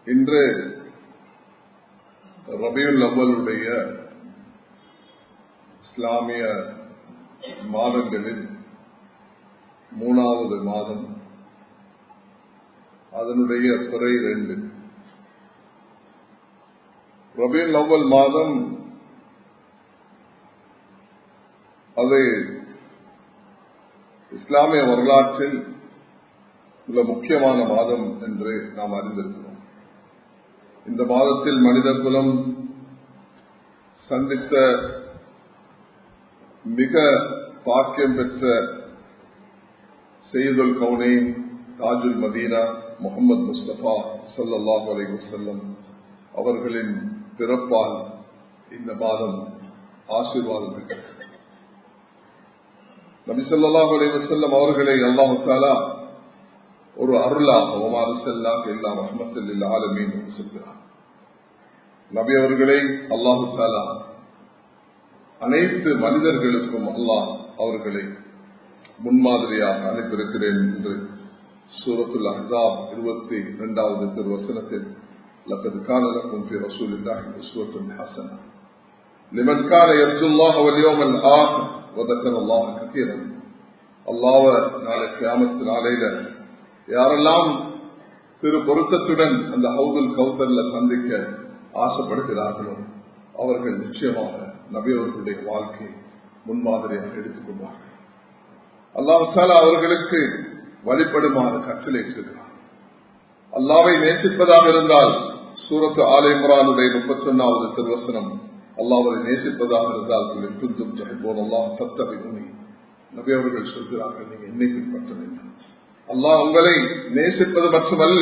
இன்று ரபியுல் அவ்வளுடைய இஸ்லாமிய மாதங்களில் மூணாவது மாதம் அதனுடைய பிறை ரெண்டு ரபியுல் அவ்வல் மாதம் அது இஸ்லாமிய வரலாற்றில் உள்ள முக்கியமான மாதம் என்று நாம் அறிந்திருக்கிறோம் இந்த மாதத்தில் மனித குலம் சந்தித்த மிக பாக்கியம் பெற்ற செய்துல் கவுனை தாஜுல் மதீனா முகமது முஸ்தபா சல்லாஹ் அலை வசல்லம் அவர்களின் பிறப்பால் இந்த மாதம் ஆசீர்வாதம் பெற்றது நபி சொல்லாஹ் அலை வசல்லம் அவர்களை அல்லாஹு தாலா ஒரு அருளாக ஒமாறு செல்லாக எல்லா ரஹமத்தில் இல்ல ஆலமீன் என்று சொல்கிறார் நபி அவர்களை அல்லாஹு சாலா அனைத்து மனிதர்களுக்கும் அல்லாஹ் அவர்களை முன்மாதிரியாக அனுப்பியிருக்கிறேன் என்று சூரத்துல் அஹாப் இருபத்தி இரண்டாவது திருவசனத்தில் لقد كان لكم في رسول الله أسوة حسنة لمن كان يرجو الله واليوم الآخر وذكر الله كثيرا الله நாளை கியாமத்தில் நாளையில யாரெல்லாம் திரு பொருத்தத்துடன் அந்த ஹவுதுல் கௌதல்ல சந்திக்க ஆசைப்படுகிறார்களோ அவர்கள் நிச்சயமாக நபியவர்களுடைய வாழ்க்கை முன்மாதிரியாக எடுத்துக்கொள்வார்கள் அல்லாஹால அவர்களுக்கு வழிபடுமாறு கட்டளை செய்கிறார் அல்லாவை நேசிப்பதாக இருந்தால் சூரத்து ஆலை முரானுடைய முப்பத்தி ஒன்னாவது திருவசனம் அல்லாவை நேசிப்பதாக இருந்தால் துந்தும் ஜெகபோன் அல்லாஹ் சத்தவை நபி அவர்கள் சொல்கிறார்கள் நீங்க என்னை பின்பற்ற வேண்டும் அல்லாஹ் உங்களை நேசிப்பது மட்டுமல்ல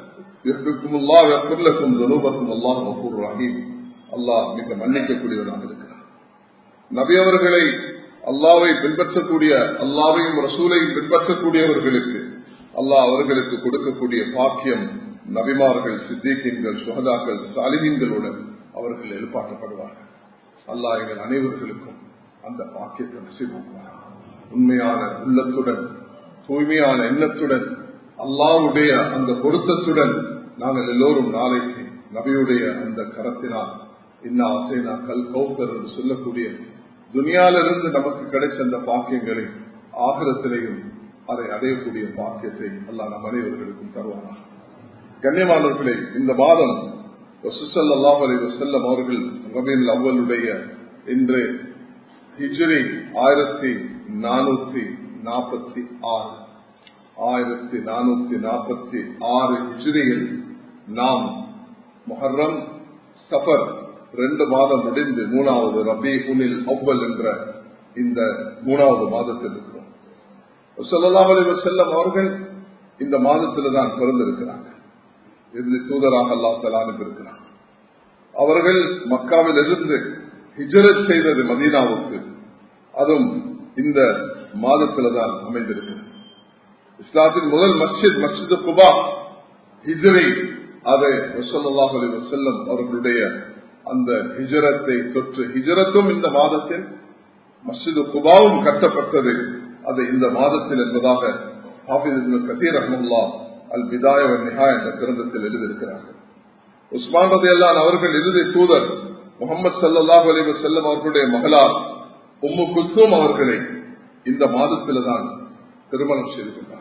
அல்லாஹ் மிக மன்னிக்கக்கூடியவராக இருக்கிறார் நபி அவர்களை அல்லாவை பின்பற்றக்கூடிய அல்லாவையும் ரசூலையும் பின்பற்றக்கூடியவர்களுக்கு அல்லாஹ் அவர்களுக்கு கொடுக்கக்கூடிய பாக்கியம் நபிமார்கள் சித்திகீன்கள் சுகதாக்கள் சாலிமீன்களுடன் அவர்கள் எழுப்பாட்டப்படுவார்கள் அல்லாஹ் எங்கள் அனைவர்களுக்கும் அந்த பாக்கியத்தை நசிவாக்குவார் உண்மையான உள்ளத்துடன் தூய்மையான எண்ணத்துடன் அல்லாவுடைய அந்த பொருத்தத்துடன் நாங்கள் எல்லோரும் நாளைக்கு நபியுடைய அந்த கரத்தினால் இன்ன ஆசைனா கல் கௌசர் என்று சொல்லக்கூடிய துனியாலிருந்து நமக்கு கிடைச்ச அந்த பாக்கியங்களை ஆகிரத்திலையும் அதை அடையக்கூடிய பாக்கியத்தை அல்லா நம் அனைவர்களுக்கும் தருவானா கண்ணியமானவர்களே இந்த மாதம் சுசல்லாஹ் அலி வசல்லம் அவர்கள் ரபீல் அவ்வளுடைய இன்று ஹிஜ்ரி ஆயிரத்தி நானூத்தி நாற்பத்தி ஆறு ஆயிரத்தி நானூத்தி நாற்பத்தி ஆறு ஹிஜ்ரியில் நாம் முஹர்ரம் சஃபர் ரெண்டு மாதம் முடிந்து மூணாவது ரபி உனில் அவ்வல் என்ற இந்த மூணாவது மாதத்தில் இருக்கிறோம் சொல்லலாம் செல்லம் அவர்கள் இந்த மாதத்தில் தான் பிறந்திருக்கிறாங்க இறுதி தூதராக அல்லா தலா அனுப்பியிருக்கிறார் அவர்கள் மக்காவில் இருந்து ஹிஜரத் செய்தது மதீனாவுக்கு அதுவும் இந்த மாதத்தில் தான் அமைந்திருக்கிறது இஸ்லாத்தின் முதல் மஸ்ஜித் மஸ்ஜித் குபா ஹிஜரை அதை வசல்லாஹ் அலி வசல்லம் அவர்களுடைய அந்த ஹிஜரத்தை தொற்று ஹிஜரத்தும் இந்த மாதத்தில் மஸ்ஜிது குபாவும் கட்டப்பட்டது அது இந்த மாதத்தில் என்பதாக ஹாஃபிஸ் கசீர் அஹமுல்லா அல் பிதாய நிஹா என்ற கிரந்தத்தில் எழுதியிருக்கிறார்கள் உஸ்மான் ரதி அல்லான் அவர்கள் இறுதி தூதர் முகமது சல்லாஹ் அலி வசல்லம் அவர்களுடைய மகளார் உம்மு குல்தூம் அவர்களை இந்த மாதத்தில் தான் திருமணம் செய்து கொண்டார்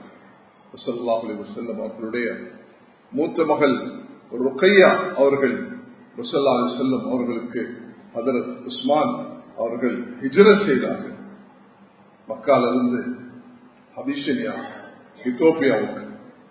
செல்லம் அவர்களுடைய மூத்த மகள் ருக்கையா அவர்கள் முசல்லா அலி செல்லம் அவர்களுக்கு ஹதரத் உஸ்மான் அவர்கள் ஹிஜர செய்தார்கள் மக்காலிருந்து அபிஷனியா இத்தோப்பியாவுக்கு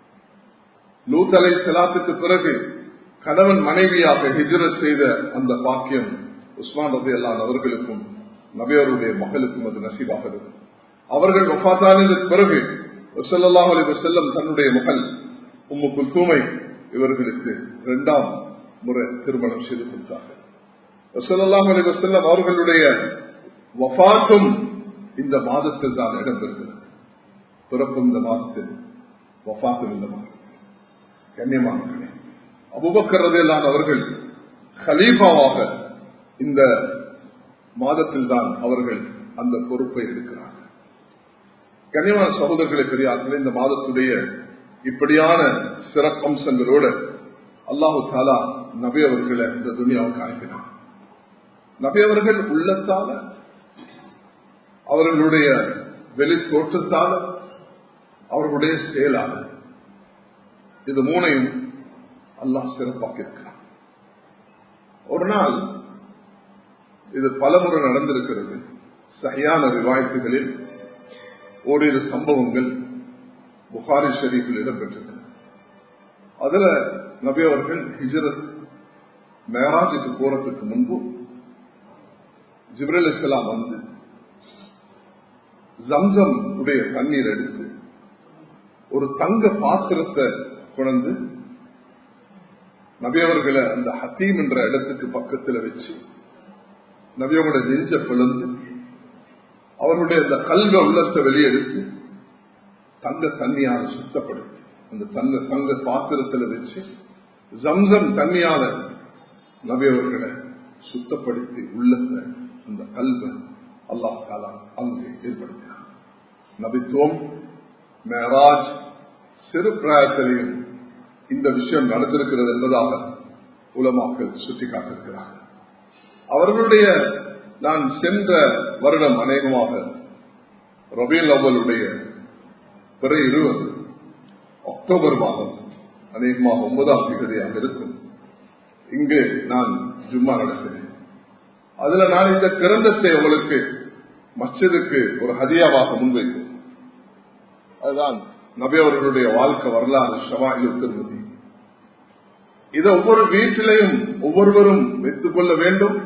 லூத் அலை செலாத்துக்கு பிறகு கணவன் மனைவியாக ஹிஜரத் செய்த அந்த பாக்கியம் உஸ்மான் ரபி அல்லான் அவர்களுக்கும் நபியருடைய மகளுக்கும் அது நசீவாகிறது அவர்கள் வஃத்தானதுக்கு பிறகு வசல்லாஹ் அலி வசல்லம் தன்னுடைய மகள் உம்மு குல்தூமை இவர்களுக்கு இரண்டாம் முறை திருமணம் செய்து கொடுத்தார்கள் வசல்லாஹ் அலி வசல்லம் அவர்களுடைய வஃத்தும் இந்த மாதத்தில் தான் இடம்பெறுகிறது பிறப்பும் இந்த மாதத்தில் வஃத்தும் இந்த மாதத்தில் கண்ணியமானே அபுபக்கரதையிலான அவர்கள் ஹலீஃபாவாக இந்த மாதத்தில் தான் அவர்கள் அந்த பொறுப்பை எடுக்கிறார்கள் கனிவான சகோதரர்களை பெரியார்கள் இந்த மாதத்துடைய இப்படியான சிறப்பம்சங்களோடு அல்லாஹு தாலா நபி அவர்களை இந்த துணியாவுக்கு அனுப்பினார் நபி அவர்கள் உள்ளத்தால அவர்களுடைய வெளி தோற்றத்தால அவர்களுடைய செயலால இது மூணையும் அல்லாஹ் சிறப்பாக இருக்கிறார் ஒரு நாள் இது பலமுறை நடந்திருக்கிறது சரியான விவாயத்துகளில் ஓரிரு சம்பவங்கள் புகாரி ஷரீஃபில் இடம்பெற்றது அதுல நபி அவர்கள் ஹிஜரத் மேராஜுக்கு போறதுக்கு முன்பு ஜிப்ரல் இஸ்லாம் வந்து ஜம்சம் உடைய தண்ணீர் எடுத்து ஒரு தங்க பாத்திரத்தை கொண்டு நபியவர்களை அந்த ஹத்தீம் என்ற இடத்துக்கு பக்கத்தில் வச்சு நபியோட நெஞ்ச பிளந்து அவருடைய அந்த கல்வ உள்ளத்தை வெளியெடுத்து தங்க தண்ணியால சுத்தப்படுத்தி அந்த தங்க தங்க பாத்திரத்தில் வச்சு ஜம்சம் தண்ணியால நபியவர்களை சுத்தப்படுத்தி உள்ளத்தை அந்த கல்வ அல்லாஹ் தாலா அங்கு ஏற்படுத்தினார் நபித்துவம் மேராஜ் சிறு பிராயத்திலையும் இந்த விஷயம் நடந்திருக்கிறது என்பதாக உலமாக்கள் சுட்டிக்காட்டிருக்கிறார்கள் அவர்களுடைய நான் சென்ற வருடம் அநேகமாக ரபீல் அவளுடைய பிற இருபது அக்டோபர் மாதம் அநேகமாக ஒன்பதாம் தேதியாக இருக்கும் இங்கு நான் ஜும்மா நடத்தினேன் அதுல நான் இந்த கிரந்தத்தை உங்களுக்கு மஸ்ஜிதுக்கு ஒரு ஹதியாவாக முன்வைக்கும் அதுதான் நபி அவர்களுடைய வாழ்க்கை வரலாறு ஷவாயிலு திருமதி இதை ஒவ்வொரு வீட்டிலையும் ஒவ்வொருவரும் வைத்துக் கொள்ள வேண்டும்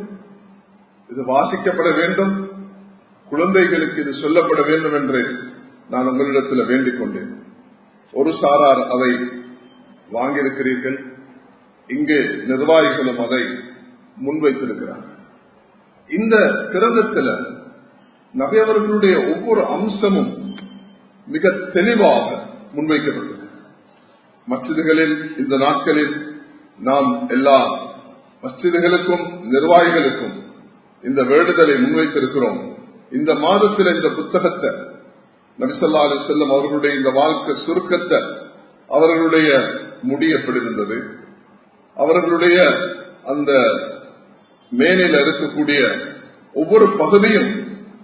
இது வாசிக்கப்பட வேண்டும் குழந்தைகளுக்கு இது சொல்லப்பட வேண்டும் என்று நான் உங்களிடத்தில் வேண்டிக் கொண்டேன் ஒரு சாரார் அதை வாங்கியிருக்கிறீர்கள் இங்கே நிர்வாகிகளும் அதை முன்வைத்திருக்கிறார்கள் இந்த கிரந்தத்தில் நபியவர்களுடைய ஒவ்வொரு அம்சமும் மிக தெளிவாக முன்வைக்கப்பட்டது மசிதுகளில் இந்த நாட்களில் நாம் எல்லா மசிதுகளுக்கும் நிர்வாகிகளுக்கும் இந்த வேண்டுதலை முன்வைத்திருக்கிறோம் இந்த மாதத்தில் இந்த புத்தகத்தை நபிசல்லா அலி செல்லம் அவர்களுடைய இந்த வாழ்க்கை சுருக்கத்தை அவர்களுடைய முடி எப்படி இருந்தது அவர்களுடைய அந்த மேனில் இருக்கக்கூடிய ஒவ்வொரு பகுதியும்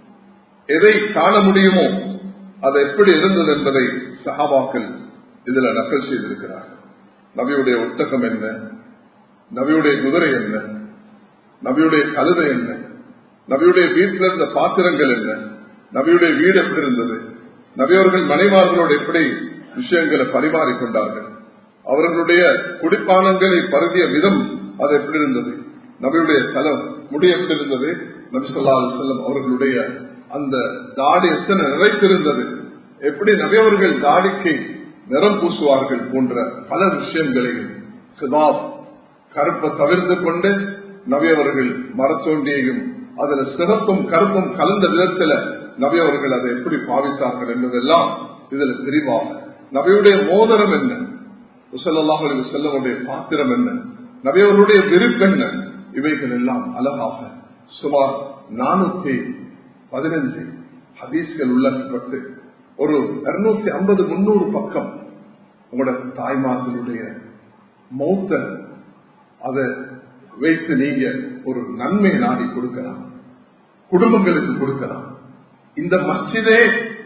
எதை காண முடியுமோ அது எப்படி இருந்தது என்பதை சஹாபாக்கள் இதுல நக்கல் செய்திருக்கிறார் நபியுடைய ஒட்டகம் என்ன நபியுடைய குதிரை என்ன நபியுடைய கழுதை என்ன நபியுடைய வீட்டில் இருந்த பாத்திரங்கள் என்ன நபியுடைய வீடு எப்படி இருந்தது நபியவர்கள் மனைவார்களோடு எப்படி விஷயங்களை பரிமாறிக்கொண்டார்கள் அவர்களுடைய குடிப்பானங்களை பருகிய விதம் அது எப்படி இருந்தது நபியுடைய தலம் முடி எப்படி இருந்தது நபி சொல்லா செல்லம் அவர்களுடைய அந்த தாடி எத்தனை நிறைத்திருந்தது எப்படி நபியவர்கள் தாடிக்கு நிறம் பூசுவார்கள் போன்ற பல விஷயங்களையும் சிதாப் கருப்பை தவிர்த்து கொண்டு நபியவர்கள் மரத்தோண்டியையும் அதுல சிறப்பும் கருப்பும் கலந்த விதத்துல நபியவர்கள் அதை எப்படி பாவித்தார்கள் என்பதெல்லாம் இதுல தெரிவாக நபியுடைய மோதிரம் என்ன முசல்லாஹ் செல்லமுடைய பாத்திரம் என்ன நபியவர்களுடைய விருப்பு என்ன இவைகள் எல்லாம் அழகாக சுமார் நானூத்தி பதினஞ்சு ஹதீஸ்கள் உள்ளப்பட்டு ஒரு இருநூத்தி ஐம்பது முன்னூறு பக்கம் உங்களோட தாய்மார்களுடைய மௌத்த அதை வைத்து நீங்க ஒரு நன்மை நாடி கொடுக்கலாம் குடும்பங்களுக்கு கொடுக்கலாம் இந்த மஸ்ஜிதே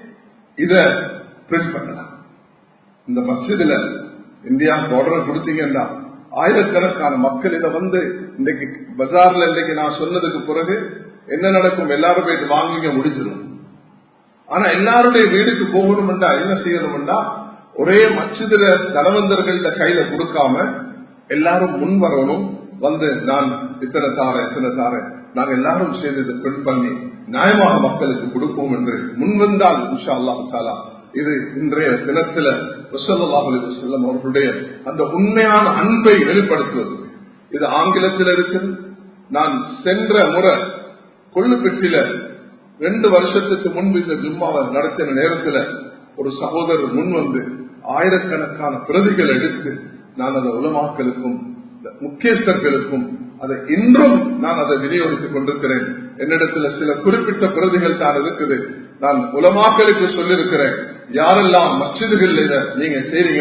இத பிரிண்ட் பண்ணலாம் இந்த மஸ்ஜிதுல இந்தியா பார்டர் கொடுத்தீங்கன்னா ஆயிரக்கணக்கான மக்கள் இதை வந்து இன்றைக்கு பஜார்ல இன்னைக்கு நான் சொன்னதுக்கு பிறகு என்ன நடக்கும் எல்லாரும் போயிட்டு வாங்கிங்க முடிஞ்சிடும் ஆனா எல்லாருடைய வீடுக்கு போகணும்டா என்ன செய்யணும்டா ஒரே மச்சிதுல தனவந்தர்கள கையில கொடுக்காம எல்லாரும் முன் வரணும் வந்து நான் இத்தனை தாரேன் இத்தனை தாரேன் நாங்க எல்லாரும் சேர்ந்து இதை பிரிண்ட் பண்ணி நியாயமாக மக்களுக்கு கொடுப்போம் என்று முன்வந்தால் உஷா அல்லாஹு சாலா இது இன்றைய தினத்துல செல்லம் அவர்களுடைய அந்த உண்மையான அன்பை வெளிப்படுத்துவது இது ஆங்கிலத்தில் இருக்குது நான் சென்ற முறை கொள்ளுப்பெற்றில ரெண்டு வருஷத்துக்கு முன்பு இந்த ஜும்மாவை நடத்தின நேரத்துல ஒரு சகோதரர் முன் வந்து ஆயிரக்கணக்கான பிரதிகள் எடுத்து நான் அந்த உலமாக்களுக்கும் முக்கியஸ்தர்களுக்கும் அதை இன்றும் நான் அதை விநியோகித்துக் கொண்டிருக்கிறேன் என்னிடத்துல சில குறிப்பிட்ட பிரதிகள் தான் இருக்குது நான் உலமாக்களுக்கு சொல்லியிருக்கிறேன் யாரெல்லாம் மச்சிதுகள் இதை நீங்க செய்றீங்களோ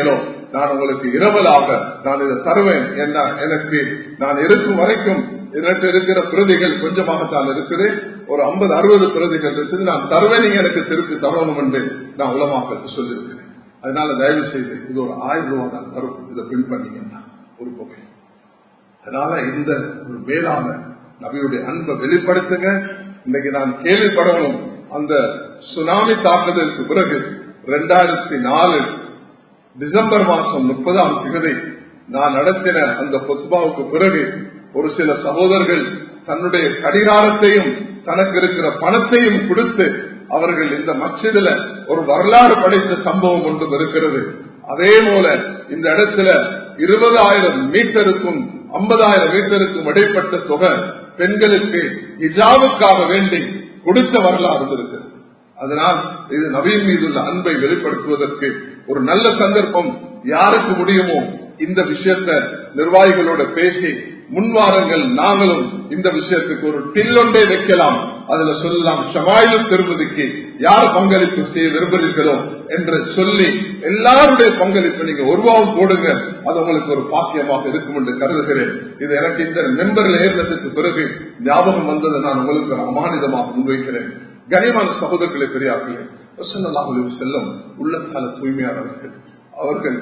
நான் உங்களுக்கு இரவலாக நான் இதை தருவேன் என்ன எனக்கு நான் இருக்கும் வரைக்கும் எனக்கு இருக்கிற பிரதிகள் கொஞ்சமாகத்தான் இருக்குது ஒரு ஐம்பது அறுபது பிரதிகள் இருக்குது நான் தருவேன் நீங்க எனக்கு திருப்பி தரணும் என்று நான் உலமாக்களுக்கு சொல்லியிருக்கிறேன் அதனால தயவு செய்து இது ஒரு ஆயிரம் ரூபாய் தான் தரும் இதை பின் பண்ணீங்கன்னா ஒரு தொகை அதனால இந்த ஒரு மேலான நபியுடைய அன்பை வெளிப்படுத்துங்க இன்னைக்கு நான் கேள்விப்படணும் அந்த சுனாமி தாக்குதலுக்கு பிறகு ரெண்டாயிரத்தி நாலு டிசம்பர் மாசம் முப்பதாம் திகதி நான் நடத்தின அந்த பொஸ்பாவுக்கு பிறகு ஒரு சில சகோதரர்கள் தன்னுடைய கடிகாரத்தையும் தனக்கு இருக்கிற பணத்தையும் கொடுத்து அவர்கள் இந்த மச்சிதில ஒரு வரலாறு படைத்த சம்பவம் ஒன்றும் இருக்கிறது அதே போல இந்த இடத்துல இருபதாயிரம் மீட்டருக்கும் ஐம்பதாயிரம் மீட்டருக்கும் இடைப்பட்ட தொகை பெண்களுக்கு ஹிஜாவுக்காக வேண்டி கொடுத்த வரலாறு இருக்கிறது அதனால் இது நவீன் மீதுள்ள அன்பை வெளிப்படுத்துவதற்கு ஒரு நல்ல சந்தர்ப்பம் யாருக்கு முடியுமோ இந்த விஷயத்த நிர்வாகிகளோட பேசி முன்வாரங்கள் நாங்களும் இந்த விஷயத்துக்கு ஒரு டில்லொண்டே வைக்கலாம் அதுல சொல்லலாம் ஷமாயிலும் திருமதிக்கு யார் பங்களிப்பு செய்ய விரும்புகிறீர்களோ என்று சொல்லி எல்லாருடைய பங்களிப்பு நீங்க உருவாவும் போடுங்க அது உங்களுக்கு ஒரு பாக்கியமாக இருக்கும் என்று கருதுகிறேன் இது எனக்கு இந்த மெம்பரில் ஏறினதுக்கு பிறகு ஞாபகம் வந்ததை நான் உங்களுக்கு ஒரு அமானிதமாக முன்வைக்கிறேன் கனிமான சகோதரர்களை பெரியார்களே செல்லும் உள்ளத்தால தூய்மையானவர்கள் அவர்கள்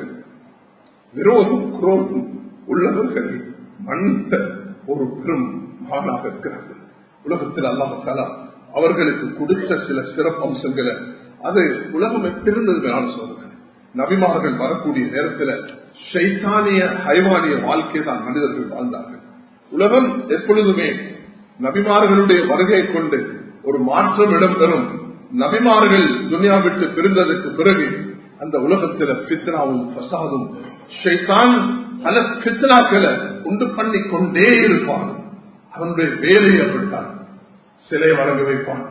விரோதம் குரோதம் உள்ளவர்கள் மண்ட ஒரு பெரும் மகனாக இருக்கிறார்கள் உலகத்தில் அல்லாமசாலா அவர்களுக்கு கொடுத்த சில சிறப்பு அம்சங்களை அது உலகம் எப்பிருந்தது நான் சொல்றேன் நபிமார்கள் வரக்கூடிய நேரத்தில் ஷைத்தானிய ஹைவானிய வாழ்க்கை தான் மனிதர்கள் வாழ்ந்தார்கள் உலகம் எப்பொழுதுமே நபிமார்களுடைய வருகை கொண்டு ஒரு மாற்றம் இடம்பெறும் நபிமார்கள் துனியா விட்டு பிரிந்ததற்கு பிறகு அந்த உலகத்துல பித்னாவும் பசாதும் ஷைத்தான் பல பித்னாக்களை உண்டு பண்ணி கொண்டே இருப்பான் அவனுடைய வேலையை அப்படித்தான் சிலை வழங்க வைப்பான்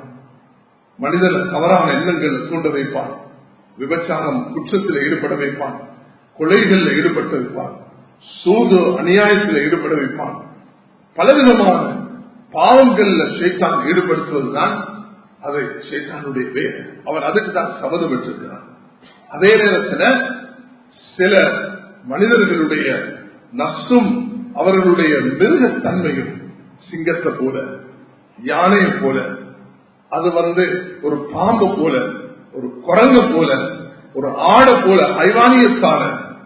மனிதன் தவறான எண்ணங்களை தூண்ட வைப்பான் விபச்சாரம் குற்றத்தில் ஈடுபட வைப்பான் கொலைகளில் ஈடுபட்டு வைப்பான் சூது அநியாயத்தில் ஈடுபட வைப்பான் பலவிதமான பாவங்கள்ல சேத்தான் ஈடுபடுத்துவதுதான் அதை சேத்தானுடைய வேலை அவன் அதுக்கு தான் சபதம் பெற்றிருக்கிறான் அதே நேரத்தில் சில மனிதர்களுடைய நஷ்டும் அவர்களுடைய மிருகத்தன்மையும் சிங்கத்தை போல யானையை போல அது வந்து ஒரு பாம்பு போல ஒரு குரங்கு போல ஒரு ஆடை போல ஐவானியத்தான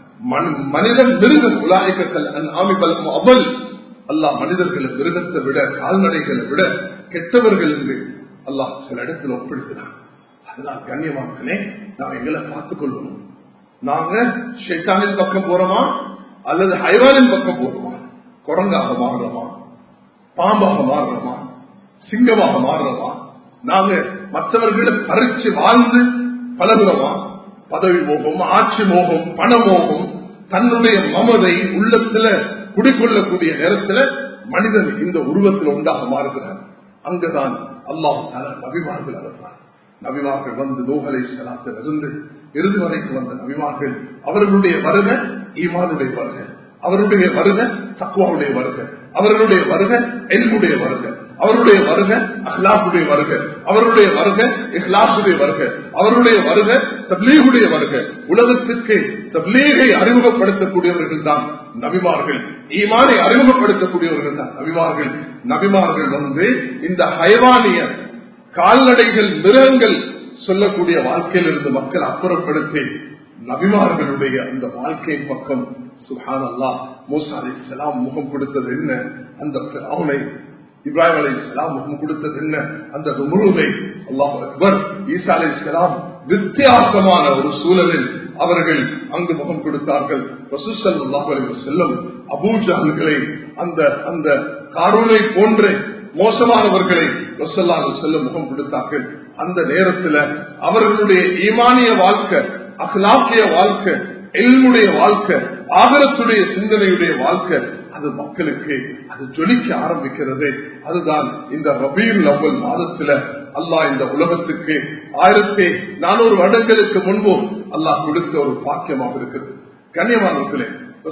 மனிதன் மிருகம் உலாய்க்கல் ஆமிபல் அவல் அல்லாஹ் மனிதர்களை மிருகத்தை விட கால்நடைகளை விட கெட்டவர்கள் என்று அல்லாஹ் சில இடத்துல ஒப்பிடுகிறான் அதனால் கண்ணியமாக்கனே நாம் எங்களை பார்த்துக் கொள்ளணும் நாங்க ஷெய்தானின் பக்கம் போறோமா அல்லது ஹைவானின் பக்கம் போறோமா குரங்காக மாறுறோமா பாம்பாக மாறுறோமா சிங்கமாக மாறுறோமா நாங்க மற்றவர்களை பறிச்சு வாழ்ந்து பழகுறோமா பதவி மோகம் ஆட்சி மோகம் பண மோகம் தன்னுடைய மமதை உள்ளத்துல குடிக்கொள்ளக்கூடிய நேரத்துல மனிதன் இந்த உருவத்தில் உண்டாக மாறுகிறார் அங்குதான் அல்லாஹ் நபிமார்கள் அழைப்பார் நபிமார்கள் வந்து நோகலை சலாத்தில் இருந்து இறுதி வரைக்கும் வந்த நபிமார்கள் அவர்களுடைய வருக ஈமானுடைய வருக அவருடைய வருக தக்குவாவுடைய வருக அவர்களுடைய வருக எல்முடைய வருக அவருடைய வருக அஹ்லாக்குடைய வருக அவருடைய வருக இஹ்லாசுடைய வருக அவருடைய வருக தப்லீகுடைய வருக உலகத்திற்கு தப்லீகை அறிமுகப்படுத்தக்கூடியவர்கள் தான் நபிமார்கள் ஈமானை அறிமுகப்படுத்தக்கூடியவர்கள் தான் நபிமார்கள் நபிமார்கள் வந்து இந்த ஹைவானிய கால்நடைகள் மிருகங்கள் சொல்லக்கூடிய வாழ்க்கையிலிருந்து மக்கள் அப்புறப்படுத்தி நபிமார்களுடைய அந்த வாழ்க்கையின் பக்கம் சுஹான் அல்லா மூசா அலி சலாம் முகம் கொடுத்தது என்ன அந்த அவனை இப்ராஹிம் அலி சலாம் முகம் கொடுத்தது என்ன அந்த நுமுருவை அல்லாஹ் அக்பர் ஈசா அலி சலாம் வித்தியாசமான ஒரு சூழலில் அவர்கள் அங்கு முகம் கொடுத்தார்கள் ரசூசல் அல்லாஹ் அலி செல்லும் அபூஜால்களை அந்த அந்த காரூனை போன்ற மோசமானவர்களை ரசல்லாஹ் செல்லும் முகம் கொடுத்தார்கள் அந்த நேரத்தில் அவர்களுடைய ஈமானிய வாழ்க்கை அகலாக்கிய வாழ்க்கை எல்முடைய வாழ்க்கை ஆகலத்துடைய சிந்தனையுடைய வாழ்க்கை அது மக்களுக்கு அது ஜொலிக்க ஆரம்பிக்கிறது அதுதான் இந்த ரபீல் அவ்வல் மாதத்துல அல்லாஹ் இந்த உலகத்துக்கு ஆயிரத்தி நானூறு வருடங்களுக்கு முன்பு அல்லாஹ் கொடுத்த ஒரு பாக்கியமாக இருக்கிறது கண்ணியமானவர்களே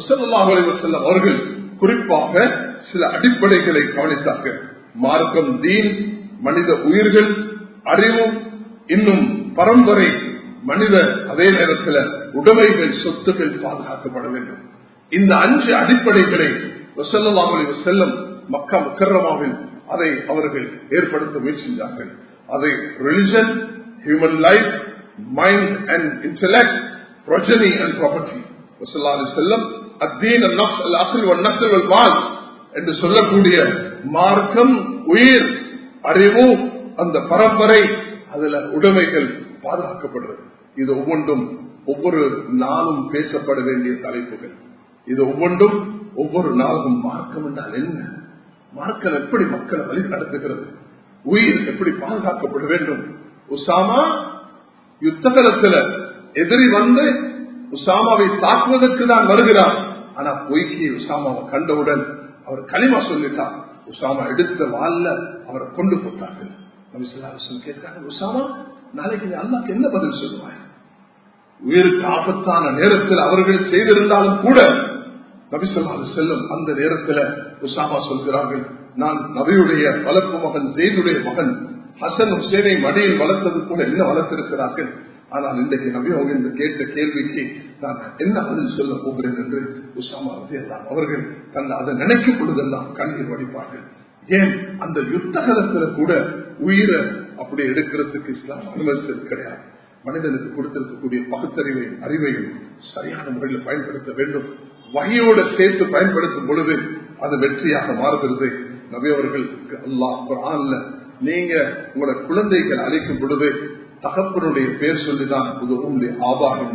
செல்லம் அவர்கள் குறிப்பாக சில அடிப்படைகளை கவனித்தார்கள் மார்க்கம் தீன் மனித உயிர்கள் அறிவும் இன்னும் பரம்பரை மனித அதே நேரத்தில் உடைமைகள் சொத்துக்கள் பாதுகாக்கப்பட வேண்டும் இந்த அஞ்சு அடிப்படைகளை செல்லும் மக்கா முக்கரமாவில் அதை அவர்கள் ஏற்படுத்த முயற்சித்தார்கள் அதை religion human life mind and intellect progeny and property. செல்லம் அத்தீன் அக்கில் நக்சல் வாழ் என்று சொல்லக்கூடிய மார்க்கம் உயிர் அறிவு அந்த பரம்பரை அதுல உடைமைகள் பாதுகாக்கப்படுறது இது ஒவ்வொன்றும் ஒவ்வொரு நாளும் பேசப்பட வேண்டிய தலைப்புகள் இது ஒவ்வொன்றும் ஒவ்வொரு நாளும் மார்க்கம் என்றால் என்ன மார்க்கம் எப்படி மக்களை வழி நடத்துகிறது உயிர் எப்படி பாதுகாக்கப்பட வேண்டும் உசாமா யுத்தகலத்துல எதிரி வந்து உசாமாவை தாக்குவதற்கு தான் வருகிறார் ஆனா பொய்க்கு உசாமாவை கண்டவுடன் அவர் களிமா சொல்லிட்டார் உசாமா எடுத்த வால்ல அவரை கொண்டு போட்டார்கள் கேட்கிறாங்க உசாமா நாளைக்கு நீ அல்லாக்கு என்ன பதில் சொல்லுவாய் உயிருக்கு ஆபத்தான நேரத்தில் அவர்கள் செய்திருந்தாலும் கூட நபிசல்லாது செல்லும் அந்த நேரத்தில் உசாமா சொல்கிறார்கள் நான் நபியுடைய வளர்ப்பு மகன் ஜெயினுடைய மகன் ஹசன் ஹுசேனை மடியில் வளர்த்தது போல என்ன வளர்த்திருக்கிறார்கள் ஆனால் இன்றைக்கு நபி அவங்க இந்த கேட்ட கேள்விக்கு நான் என்ன பதில் சொல்ல போகிறேன் என்று உசாமா எல்லாம் அவர்கள் தன் அதை நினைக்கும் பொழுதெல்லாம் கண்ணீர் வடிப்பார்கள் ஏன் அந்த யுத்தகலத்துல கூட உயிரை அப்படி எடுக்கிறதுக்கு இஸ்லாம் அனுமதித்தது கிடையாது மனிதனுக்கு கொடுத்திருக்கக்கூடிய பகுத்தறிவை அறிவையும் சரியான முறையில் பயன்படுத்த வேண்டும் வகையோடு சேர்த்து பயன்படுத்தும் பொழுது அது வெற்றியாக மாறுகிறது நபி அவர்களுக்கு அல்லாஹ் குரான்ல நீங்க உங்களோட குழந்தைகள் அழைக்கும் பொழுது தகப்பனுடைய பேர் சொல்லிதான் உதவும் ஆபாகம்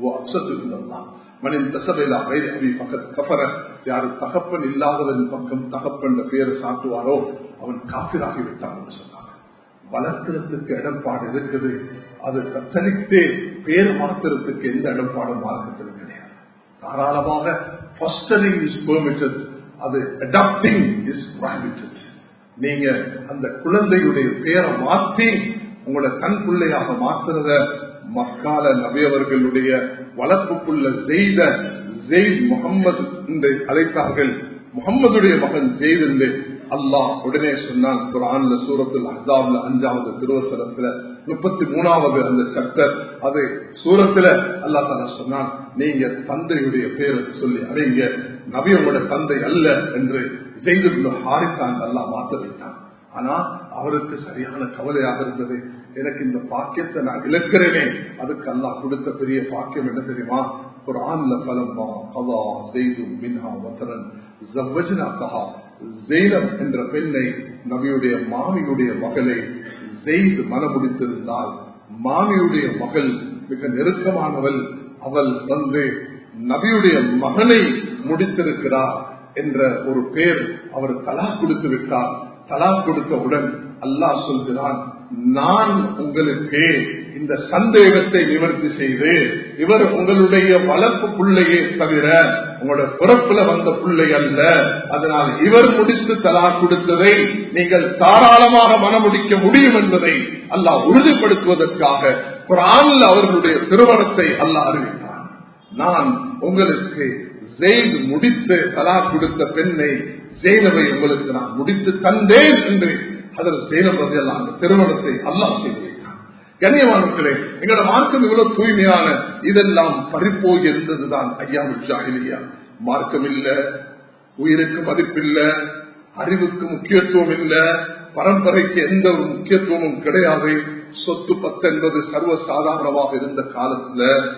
மனித தசபையிலா வயது அபி பக்கத்து கபர யாரு தகப்பன் இல்லாதவன் பக்கம் தகப்பன் பேரை சாட்டுவாரோ அவன் காப்பிராகி விட்டான் என்று சொன்னாங்க வளர்க்கிறதுக்கு இடம்பாடு இருக்குது அது தத்தளித்தே பேர் மாத்திரத்துக்கு எந்த இடம்பாடும் மார்க்கத்தில் கிடையாது தாராளமாக fostering is permitted அது adopting is prohibited நீங்க அந்த குழந்தையுடைய பேரை மாற்றி உங்களை கண் பிள்ளையாக மாற்றுறத மக்கால நபியவர்களுடைய வளர்ப்புக்குள்ள செய்த ஜெயித் முகம்மது என்று அழைத்தார்கள் முகம்மதுடைய மகன் ஜெயித் என்று அல்லாஹ் உடனே சொன்னான் குரான்ல சூரத்தில் அஹாப்ல அஞ்சாவது திருவசனத்துல முப்பத்தி மூணாவது அந்த சட்டர் அது சூரத்துல அல்லா தாலா சொன்னான் நீங்க தந்தையுடைய பேரை சொல்லி அறிங்க நபி உங்களோட தந்தை அல்ல என்று ஜெயிது ஹாரித்தான் அல்லா மாத்த வைத்தான் ஆனா அவருக்கு சரியான கவலையாக இருந்தது எனக்கு இந்த பாக்கியத்தை நான் இழக்கிறேனே அதுக்கு அல்லாஹ் கொடுத்த பெரிய பாக்கியம் என்ன தெரியுமா குரான்ல பலம்மா கவா செய்து மின்ஹா வசரன் ஜவ்வஜனா கஹா ஜெயினம் என்ற பெண்ணை நபியுடைய மாமியுடைய மகளை ஜெயித் மனமுடித்திருந்தால் மாமியுடைய மகள் மிக நெருக்கமானவள் அவள் வந்து நபியுடைய மகனை முடித்திருக்கிறார் என்ற ஒரு பேர் அவர் தலா கொடுத்து விட்டார் தலா கொடுத்தவுடன் அல்லாஹ் சொல்கிறான் நான் உங்களுக்கு இந்த சந்தேகத்தை நிவர்த்தி செய்து இவர் உங்களுடைய வளர்ப்பு பிள்ளையே தவிர உங்களோட பிறப்புல வந்த பிள்ளை அல்ல அதனால் இவர் முடித்து தலா கொடுத்ததை நீங்கள் தாராளமாக மனமுடிக்க முடியும் என்பதை அல்லாஹ் உறுதிப்படுத்துவதற்காக குரான்ல அவர்களுடைய திருமணத்தை அல்லாஹ் அறிவித்தார் நான் உங்களுக்கு ஜெயித் முடித்து தலா கொடுத்த பெண்ணை ஜெயினவை உங்களுக்கு நான் முடித்து தந்தேன் என்று அதில் ஜெயினம் எல்லாம் அந்த திருமணத்தை அல்லாஹ் செய்து வைத்தார் கண்ணியமானவர்களே எங்களோட மார்க்கம் இவ்வளவு தூய்மையான இதெல்லாம் பறிப்போய் இருந்ததுதான் ஐயா ஜாகிலியா மார்க்கம் இல்ல உயிருக்கு மதிப்பில்ல அறிவுக்கு முக்கியத்துவம் இல்ல பரம்பரைக்கு எந்த ஒரு முக்கியத்துவமும் கிடையாது சொத்து பத்து என்பது சர்வசாதாரணமாக இருந்த காலத்துல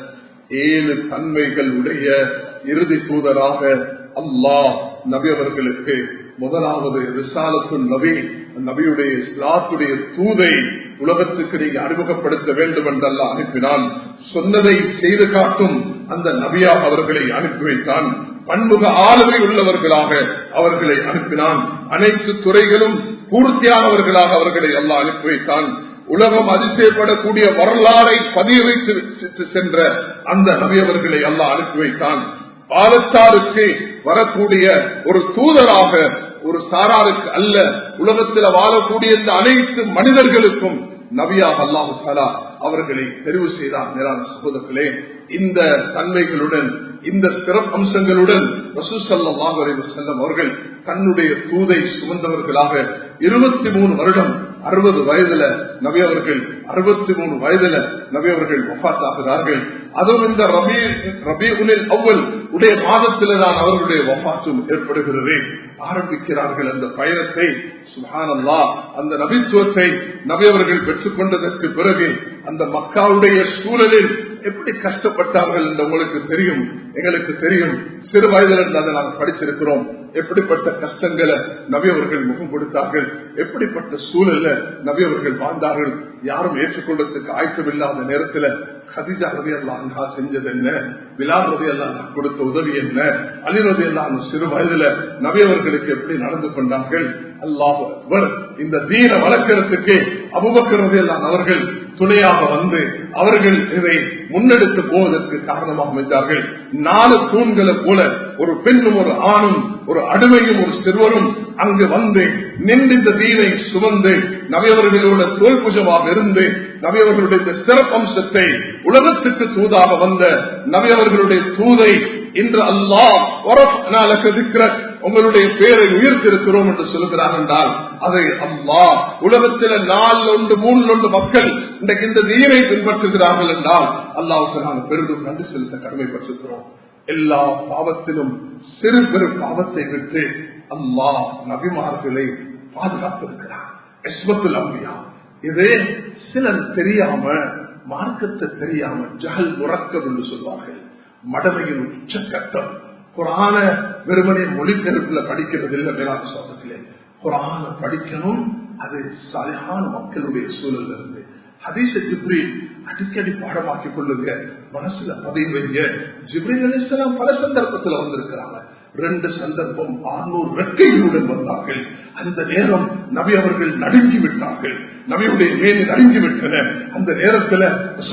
ஏழு தன்மைகள் உடைய இறுதி தூதராக அல்லாஹ் நபி அவர்களுக்கு முதலாவது ரிசாலத்து நபி நபியுடைய இஸ்லாத்துடைய தூதை உலகத்துக்கு நீங்க அறிமுகப்படுத்த வேண்டும் என்றெல்லாம் அனுப்பினான் சொன்னதை செய்து காட்டும் அந்த நபியாக அவர்களை அனுப்பி வைத்தான் பன்முக ஆளுமை உள்ளவர்களாக அவர்களை அனுப்பினான் அனைத்து துறைகளும் பூர்த்தியானவர்களாக அவர்களை எல்லாம் அனுப்பி வைத்தான் உலகம் அதிசயப்படக்கூடிய வரலாறை பதிய வைத்து சென்ற அந்த நபியவர்களை எல்லாம் அனுப்பி வைத்தான் காலத்தாருக்கு வரக்கூடிய ஒரு தூதராக ஒரு சாராருக்கு அல்ல உலகத்தில் வாழக்கூடிய இந்த அனைத்து மனிதர்களுக்கும் நபியாக அல்லாஹு சாலா அவர்களை தெரிவு செய்தார் மேலான சகோதரர்களே இந்த தன்மைகளுடன் இந்த சிறப்பம்சங்களுடன் ரசூசல்லாஹ் செல்லம் அவர்கள் தன்னுடைய தூதை சுமந்தவர்களாக இருபத்தி மூணு வருடம் அறுபது வயதுல நபி அவர்கள் அறுபத்தி மூணு வயதுல நபி அவர்கள் வஃபாத்தாகிறார்கள் அதுவும் இந்த ரபி ரபி உனில் அவ்வல் உடைய மாதத்தில தான் அவர்களுடைய வஃபாத்தும் ஏற்படுகிறது ஆரம்பிக்கிறார்கள் அந்த பயணத்தை சுகானல்லா அந்த நபித்துவத்தை நபி அவர்கள் பெற்றுக் கொண்டதற்கு பிறகு அந்த மக்காவுடைய சூழலில் எப்படி கஷ்டப்பட்டார்கள் என்று உங்களுக்கு தெரியும் எங்களுக்கு தெரியும் சிறு வயதில் இருந்து அதை நாங்கள் படிச்சிருக்கிறோம் எப்படிப்பட்ட கஷ்டங்களை நபி அவர்கள் முகம் கொடுத்தார்கள் எப்படிப்பட்ட சூழல்ல நபி அவர்கள் வாழ்ந்தார்கள் யாரும் ஏற்றுக்கொள்றதுக்கு ஆயத்தமில்லாத நேரத்தில் ஹதிஜா ரவி அல்லா செஞ்சது என்ன விலால் ரவி அல்லா கொடுத்த உதவி என்ன அலி ரவி அல்லா சிறு வயதுல நபி அவர்களுக்கு எப்படி நடந்து கொண்டார்கள் அல்லாஹ் அக்பர் இந்த தீன வளர்க்கறதுக்கு அபுபக்கர் ரவி அல்லா அவர்கள் துணையாக வந்து அவர்கள் இதை முன்னெடுத்து போவதற்கு காரணமாக அமைந்தார்கள் நாலு தூண்களை போல ஒரு பெண்ணும் ஒரு ஆணும் ஒரு அடிமையும் ஒரு சிறுவரும் அங்கு வந்து நின்று இந்த தீனை சுமந்து நவையவர்களோட தோல் புஜமாக இருந்து நவையவர்களுடைய இந்த சிறப்பம்சத்தை உலகத்துக்கு தூதாக வந்த நவையவர்களுடைய தூதை இன்று அல்லாஹ் உங்களுடைய பேரை உயர்த்திருக்கிறோம் என்று சொல்லுகிறார் என்றால் அதை அம்மா உலகத்தில் நாலு ஒன்று மூணு ஒன்று மக்கள் இன்றைக்கு இந்த தீனை பின்பற்றுகிறார்கள் என்றால் அல்லாவுக்கு நாங்கள் பெரிதும் நன்றி செலுத்த கடமைப்பட்டிருக்கிறோம் எல்லா பாவத்திலும் சிறு பெரு பாவத்தை விட்டு அம்மா நபிமார்களை பாதுகாத்திருக்கிறார் எஸ்மத்துல் அம்பியா இது சிலர் தெரியாம மார்க்கத்தை தெரியாம ஜஹல் முறக்கம் என்று சொல்வார்கள் மடமையின் உச்சக்கட்டம் குரான வெறுமனே மொழிபெயர்ப்புல படிக்கிறது இல்லை வேளாண் சோதத்திலே குரான படிக்கணும் அது சரியான மக்களுடைய சூழல் இருந்து ஹதீச ஜிப்ரி அடிக்கடி பாடமாக்கிக் கொள்ளுங்க மனசுல பதிவு வைங்க ஜிப்ரி அலிஸ்லாம் பல சந்தர்ப்பத்தில் வந்திருக்கிறாங்க ரெண்டு சந்தர்ப்பம் ஆறுநூறு ரெக்கைகளுடன் வந்தார்கள் அந்த நேரம் நபி அவர்கள் நடுங்கி விட்டார்கள் நபியுடைய மேலே நடுங்கி விட்டன அந்த நேரத்தில்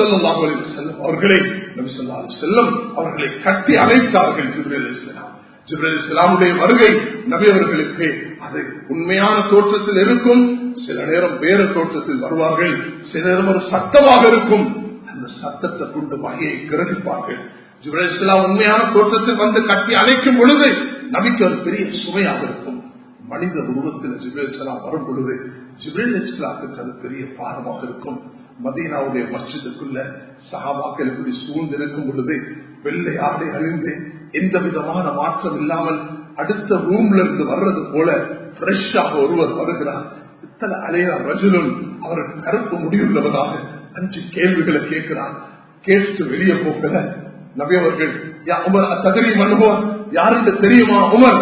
செல்லம் அவர்களை நபி சொல்லா செல்லம் அவர்களை கட்டி அழைத்தார்கள் ஜிப்ரேல் இஸ்லாம் ஜிப்ரேல் இஸ்லாமுடைய வருகை நபி அவர்களுக்கு அது உண்மையான தோற்றத்தில் இருக்கும் சில நேரம் வேறு தோற்றத்தில் வருவார்கள் சில நேரம் ஒரு சத்தமாக இருக்கும் அந்த சத்தத்தை கொண்டு வகையை கிரகிப்பார்கள் ஜிப்ரேல் உண்மையான தோற்றத்தில் வந்து கட்டி அழைக்கும் பொழுது நபிக்கு ஒரு பெரிய சுமையாக இருக்கும் மனித உருவத்தில் ஜிப்ரேல் சலாம் வரும் பொழுது ஜிப்ரேல் இஸ்லாத்துக்கு அது பெரிய பாரமாக இருக்கும் மதீனாவுடைய மஸ்ஜிதுக்குள்ள சகாபாக்கள் எப்படி சூழ்ந்திருக்கும் பொழுது வெள்ளை ஆடை அழிந்து எந்த விதமான மாற்றம் இல்லாமல் அடுத்த ரூம்ல இருந்து வர்றது போல ஃப்ரெஷ்ஷாக ஒருவர் வருகிறார் இத்தனை அலையா ரஜுலும் அவர் கருப்பு முடிவுள்ளவராக அஞ்சு கேள்விகளை கேட்கிறார் கேட்டு வெளியே போக்கல நபி அவர்கள் உமர் தகரி மனுபவம் யாருக்கு தெரியுமா உமர்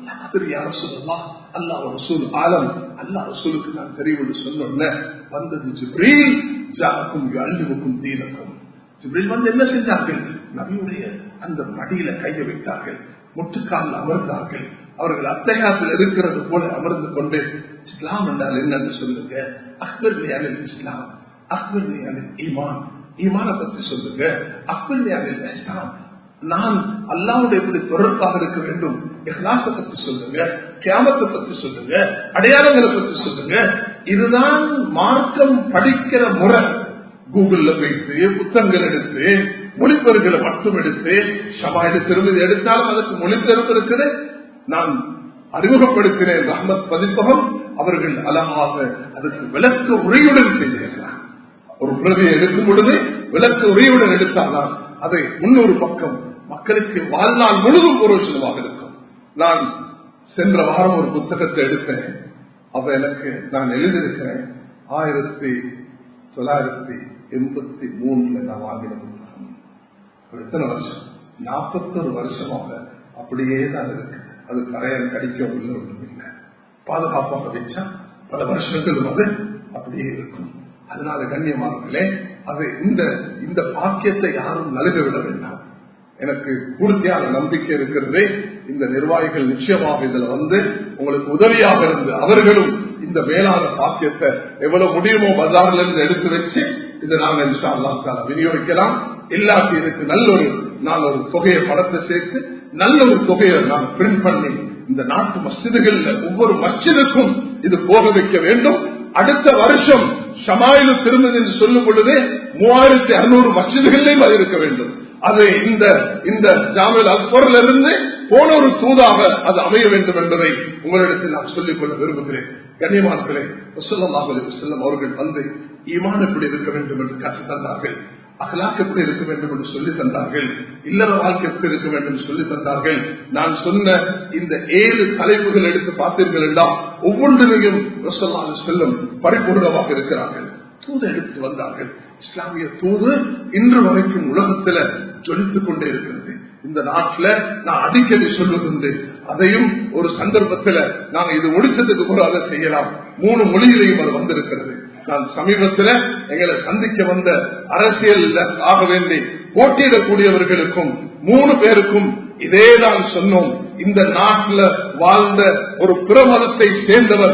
யார் சொல்லலாம் அல்லா ரசூல் ஆலம் அல்லா ரசூலுக்கு நான் தெரியும் சொன்ன வந்தது ஜிப்ரீல் ஜாக்கும் அள்ளிவுக்கும் தீனக்கும் ஜிப்ரீல் வந்து என்ன செஞ்சார்கள் நபியுடைய அந்த மடியில கையை வைத்தார்கள் முட்டுக்கால் அமர்ந்தார்கள் அவர்கள் அத்தகையத்தில் இருக்கிறது போல அமர்ந்து கொண்டு இஸ்லாம் என்றால் என்னன்னு சொல்லுங்க அக்பர் அலில் இஸ்லாம் அக்பர் அலில் ஈமான் ஈமான பத்தி சொல்லுங்க அக்பர் அலில் இஸ்லாம் நான் அல்லாவுடைய எப்படி தொடர்பாக இருக்க வேண்டும் இஹ்லாச பத்தி சொல்லுங்க கேமத்தை பத்தி சொல்லுங்க அடையாளங்களை பத்தி சொல்லுங்க இதுதான் மார்க்கம் படிக்கிற முறை கூகுள்ல போயிட்டு புத்தகங்கள் எடுத்து மொழிபெயர்களை மட்டும் எடுத்து ஷமாயில திருமதி எடுத்தாலும் அதுக்கு மொழிபெயர்ப்பு இருக்குது நான் அறிமுகப்படுத்தினேன் ரஹமத் பதிப்பகம் அவர்கள் அழகாக அதுக்கு விளக்க உரையுடன் செய்திருக்கிறார் ஒரு பிரதியை எடுக்கும் பொழுது விளக்க உரையுடன் எடுத்தால்தான் அதை முன்னூறு பக்கம் மக்களுக்கு வாழ்நாள் முழுதும் புரோஷனமாக இருக்கும் நான் சென்ற வாரம் ஒரு புத்தகத்தை எடுத்தேன் அப்ப எனக்கு நான் எழுதியிருக்கிறேன் ஆயிரத்தி தொள்ளாயிரத்தி எண்பத்தி மூணுல நான் வாங்கின புத்தகம் எத்தனை வருஷம் நாற்பத்தொரு வருஷமாக அப்படியே தான் இருக்கு அது கரையால் கடிக்கவில்லை ஒன்றும் இல்லை பாதுகாப்பாக வச்சா பல வருஷங்கள் அது அப்படியே இருக்கும் அதனால கண்ணியமானங்களே அது இந்த இந்த பாக்கியத்தை யாரும் நழுக விட வேண்டாம் எனக்கு பூர்த்தியான நம்பிக்கை இருக்கிறது இந்த நிர்வாகிகள் நிச்சயமாக இதுல வந்து உங்களுக்கு உதவியாக இருந்து அவர்களும் இந்த மேலான பாக்கியத்தை எவ்வளவு முடியுமோ பஜார்ல இருந்து எடுத்து வச்சு இதை நாங்க இன்ஷா அல்லாஹால விநியோகிக்கலாம் இல்லாட்டி இதுக்கு நல்ல ஒரு நான் ஒரு தொகையை பணத்தை சேர்த்து நல்ல ஒரு தொகையை நான் பிரிண்ட் பண்ணி இந்த நாட்டு மஸ்ஜிதுகள்ல ஒவ்வொரு மஸ்ஜிதுக்கும் இது போக வைக்க வேண்டும் அடுத்த வருஷம் ஷமாயிலு திருமதி என்று சொல்லும் பொழுது மூவாயிரத்தி அறுநூறு மசிதிகளிலும் அது இருக்க வேண்டும் அது இந்த இந்த ஜாமில் அக்பரில் இருந்து போன ஒரு தூதாக அது அமைய வேண்டும் என்பதை உங்களிடத்தில் நான் சொல்லிக் கொள்ள விரும்புகிறேன் கண்ணியமானங்களே செல்லம் அவர்கள் வந்து ஈமான் எப்படி இருக்க வேண்டும் என்று கற்றுத் தந்தார்கள் அகலாக் எப்படி இருக்க வேண்டும் என்று சொல்லி தந்தார்கள் இல்லற வாழ்க்கை எப்படி இருக்க வேண்டும் என்று சொல்லி தந்தார்கள் நான் சொன்ன இந்த ஏழு தலைப்புகள் எடுத்து பார்த்தீர்கள் என்றால் ஒவ்வொன்றிலையும் செல்லும் பரிபூர்ணமாக இருக்கிறார்கள் தூது எடுத்து வந்தார்கள் இஸ்லாமிய தூது இன்று வரைக்கும் உலகத்துல ஜொலித்துக் கொண்டே இருக்கிறது இந்த நாட்டுல நான் அடிக்கடி சொல்லுகின்றேன் அதையும் ஒரு சந்தர்ப்பத்தில் நாங்க இது முடிச்சதுக்கு கூட அதை செய்யலாம் மூணு மொழியிலையும் அது வந்திருக்கிறது நான் சமீபத்தில் எங்களை சந்திக்க வந்த அரசியல் ஆக வேண்டி போட்டியிடக்கூடியவர்களுக்கும் மூணு பேருக்கும் இதே தான் சொன்னோம் இந்த நாட்டில் வாழ்ந்த ஒரு பிரமதத்தை சேர்ந்தவர்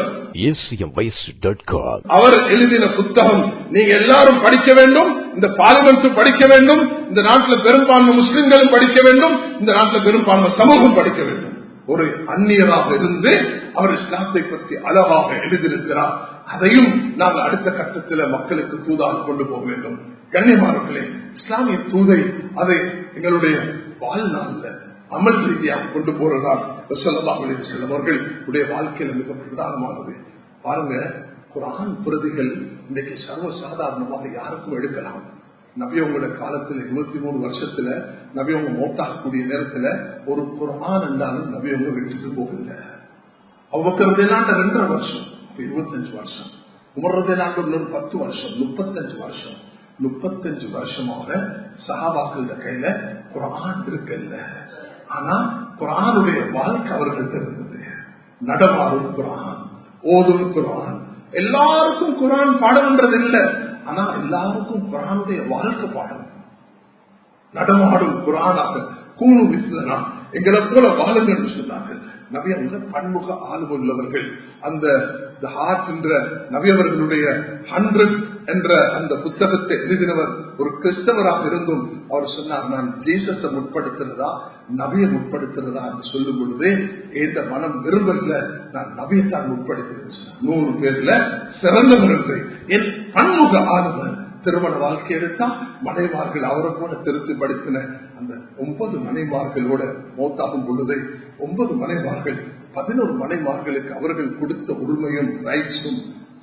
அவர் எழுதின புத்தகம் நீங்க எல்லாரும் படிக்க வேண்டும் இந்த பார்லிமெண்ட் படிக்க வேண்டும் இந்த நாட்டில் பெரும்பான்மை முஸ்லிம்களும் படிக்க வேண்டும் இந்த நாட்டில் பெரும்பான்மை சமூகம் படிக்க வேண்டும் ஒரு அந்நியராக இருந்து அவர் இஸ்லாத்தை பற்றி அழகாக எழுதியிருக்கிறார் அதையும் நாங்கள் அடுத்த கட்டத்தில் மக்களுக்கு தூதாக கொண்டு போக வேண்டும் கண்ணியமானவர்களே இஸ்லாமிய தூதை அதை எங்களுடைய வாழ்நாள்ல அமல் ரீதியாக கொண்டு போறதால் செல்லவர்கள் உடைய வாழ்க்கையில மிக பிரதானமானது பாருங்க குரான் பிரதிகள் இன்றைக்கு சர்வ சாதாரணமாக யாருக்கும் எடுக்கலாம் நபியவங்களோட காலத்துல இருபத்தி மூணு வருஷத்துல நபியவங்க மோட்டாகக்கூடிய நேரத்துல ஒரு குரான் என்றாலும் நபியவங்க விட்டுட்டு போகல அவ்வக்கிறது ரெண்டரை வருஷம் இருபத்தஞ்சு வருஷம் உமர்றதேலாண்டு இன்னொரு பத்து வருஷம் முப்பத்தஞ்சு வருஷம் முப்பத்தஞ்சு வருஷமாக சகாபாக்கள கையில குரான் இருக்கல்ல ஆனா குரானுடைய வாழ்க்கை அவர்கள்ட்ட இருந்தது நடமாடும் குரான் ஓதும் குரான் எல்லாருக்கும் குரான் பாடம்ன்றது இல்லை ஆனா எல்லாருக்கும் குரானுடைய வாழ்க்கை பாடம் நடமாடும் குரானாக கூணு விசுனா எங்களை போல வாழுங்கள் சொன்னார்கள் நபியவங்க பன்முக ஆளும் உள்ளவர்கள் அந்த ஹார்ட் என்ற நபியவர்களுடைய ஹண்ட்ரட் என்ற அந்த புத்தகத்தை எழுதினவர் ஒரு கிறிஸ்தவராக இருந்தும் அவர் சொன்னார் நான் ஜீசஸை முற்படுத்துறதா நபியை முற்படுத்துறதா என்று சொல்லும் பொழுதே எந்த மனம் விரும்பல நான் நபியத்தான் முற்படுத்துகிறேன் நூறு பேர்ல சிறந்தவர் என்று என் பன்முக ஆளுவர் திருமண வாழ்க்கை எடுத்தா மனைவார்கள் அவரை கூட திருத்தி படுத்தின அந்த ஒன்பது மனைமார்களோட மோத்தாகும் பொழுதை ஒன்பது மனைமார்கள் பதினோரு மனைமார்களுக்கு அவர்கள் கொடுத்த உரிமையும் ரைட்ஸும்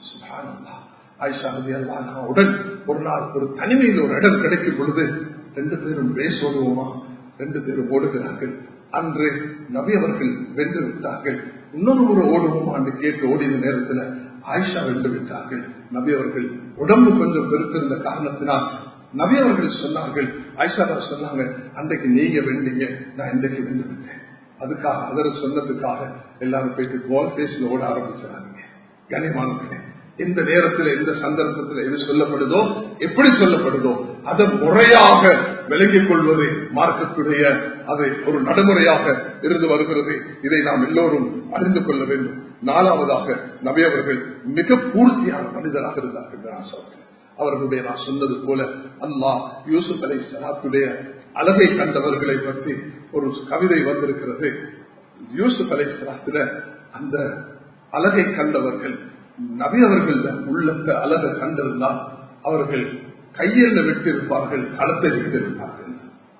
உடன் ஒரு நாள் ஒரு தனிமையில் ஒரு இடம் கிடைக்கும் பொழுது ரெண்டு பேரும் பேச ஓடுவோமா ரெண்டு பேரும் ஓடுகிறார்கள் அன்று நபி அவர்கள் வென்று விட்டார்கள் இன்னொரு முறை ஓடுவோமா என்று கேட்டு ஓடின நேரத்தில் ஆயிஷா வென்று விட்டார்கள் நபி அவர்கள் உடம்பு கொஞ்சம் பெருத்திருந்த காரணத்தினால் நபி அவர்கள் சொன்னார்கள் ஆயிஷா சொன்னாங்க அன்றைக்கு நீங்க வென்றீங்க நான் இன்றைக்கு வென்று விட்டேன் அதுக்காக அதர் சொன்னதுக்காக எல்லாரும் போயிட்டு கோல் பேசில் ஓட ஆரம்பிச்சாங்க கனிமானே எந்த நேரத்தில் எந்த சந்தர்ப்பத்தில் எது சொல்லப்படுதோ எப்படி சொல்லப்படுதோ அதை முறையாக விளங்கிக் கொள்வது மார்க்கத்துடைய அதை ஒரு நடைமுறையாக இருந்து வருகிறது இதை நாம் எல்லோரும் அறிந்து கொள்ள வேண்டும் நாலாவதாக நபியவர்கள் மிக பூர்த்தியான மனிதராக இருந்தார்கள் அவர்களுடைய நான் சொன்னது போல அல்லாஹ் யூசுப் அலை சலாத்துடைய அழகை கண்டவர்களை பற்றி ஒரு கவிதை வந்திருக்கிறது யூசுப் அலை சலாத்துல அந்த அழகை கண்டவர்கள் நபி அவர்கள் உள்ளத்தை அழகை கண்டிருந்தால் அவர்கள் கையில் விட்டிருப்பார்கள் களத்தை விட்டிருப்பார்கள்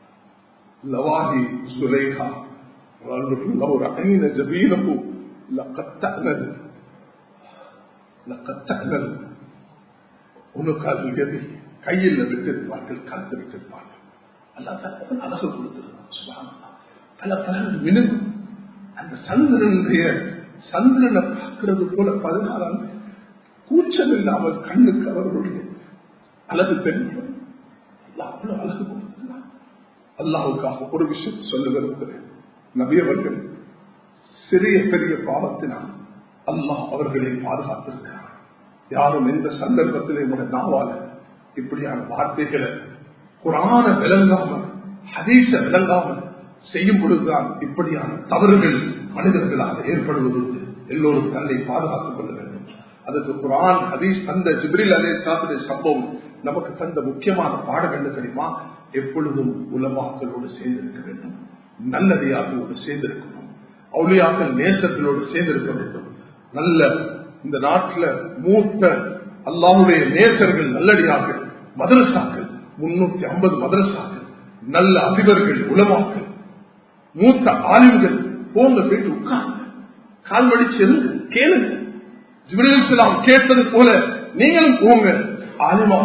லவாஹி சுலேகா ஒரு ஐன ஜபீனகு லக்கத்தனல் லக்கத்தனல் உனக்கால் எதி கையில் விட்டிருப்பார்கள் களத்தை விட்டிருப்பார்கள் அல்லா அழகு கொடுத்திருந்தான் பல பல மினுங்கும் அந்த சந்திரனுடைய சந்திரனை பார்க்கிறது போல பதினாலாம் கூச்சம் இல்லாமல் கண்ணுக்கு அவர்களுடைய அழகு தெரியும் அவ்வளவு அழகு கொடுக்கிறார் அல்லாவுக்காக ஒரு விஷயத்தை சொல்ல விரும்புகிறேன் நபியவர்கள் சிறிய பெரிய பாவத்தினால் அல்லாஹ் அவர்களை பாதுகாத்திருக்கிறார் யாரும் எந்த சந்தர்ப்பத்திலே கூட நாவால இப்படியான வார்த்தைகளை குரான விளங்காமல் ஹதீச விளங்காமல் செய்யும் பொழுதுதான் இப்படியான தவறுகள் மனிதர்களால் ஏற்படுவது எல்லோரும் தன்னை பாதுகாத்துக் கொள்ள வேண்டும் அதுக்கு குரான் ஹதீஸ் தந்த ஜிப்ரில் அலே சாத்துடைய சம்பவம் நமக்கு தந்த முக்கியமான பாடம் என்ன தெரியுமா எப்பொழுதும் உலமாக்களோடு சேர்ந்திருக்க வேண்டும் நல்லடியார்களோடு சேர்ந்திருக்கணும் அவுளியாக்கள் நேசர்களோடு சேர்ந்திருக்க வேண்டும் நல்ல இந்த நாட்டில் மூத்த அல்லாஹுடைய நேசர்கள் நல்லடியார்கள் மதரசாக்கள் முன்னூத்தி ஐம்பது மதரசாக்கள் நல்ல அதிபர்கள் உலமாக்கள் மூத்த ஆளுங்கள் போங்க போயிட்டு உட்கார்ந்து கால் மடிச்சு கேளுங்க ஜிபிரலாம் கேட்டது போல நீங்களும் போங்க ஆலிமாக